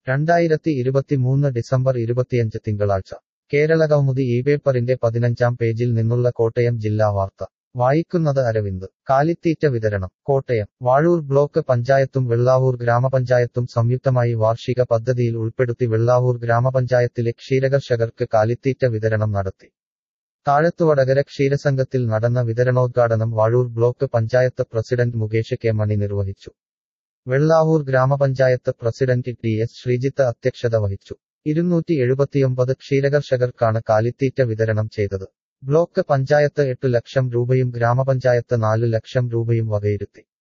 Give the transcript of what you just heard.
രണ്ടായിരത്തി ഇരുപത്തിമൂന്ന് ഡിസംബർ ഇരുപത്തിയഞ്ച് തിങ്കളാഴ്ച കേരള കൗമുദി ഈ പേപ്പറിന്റെ പതിനഞ്ചാം പേജിൽ നിന്നുള്ള കോട്ടയം ജില്ലാ വാർത്ത വായിക്കുന്നത് അരവിന്ദ് കാലിത്തീറ്റ വിതരണം കോട്ടയം വാഴൂർ ബ്ലോക്ക് പഞ്ചായത്തും വെള്ളാവൂർ ഗ്രാമപഞ്ചായത്തും സംയുക്തമായി വാർഷിക പദ്ധതിയിൽ ഉൾപ്പെടുത്തി വെള്ളാവൂർ ഗ്രാമപഞ്ചായത്തിലെ ക്ഷീരകർഷകർക്ക് കാലിത്തീറ്റ വിതരണം നടത്തി താഴത്തുവടകര ക്ഷീരസംഘത്തിൽ നടന്ന വിതരണോദ്ഘാടനം Vazhoor block panchayat president Mukesh K Mani നിർവഹിച്ചു വെള്ളാവൂർ ഗ്രാമപഞ്ചായത്ത് പ്രസിഡന്റ് ടി എസ് ശ്രീജിത്ത് അധ്യക്ഷത വഹിച്ചു ഇരുന്നൂറ്റി എഴുപത്തിയൊമ്പത് ക്ഷീരകർഷകർക്കാണ് കാലിത്തീറ്റ വിതരണം ചെയ്തത് ബ്ലോക്ക് പഞ്ചായത്ത് എട്ടു ലക്ഷം രൂപയും ഗ്രാമപഞ്ചായത്ത് നാലു ലക്ഷം രൂപയും വകയിരുത്തി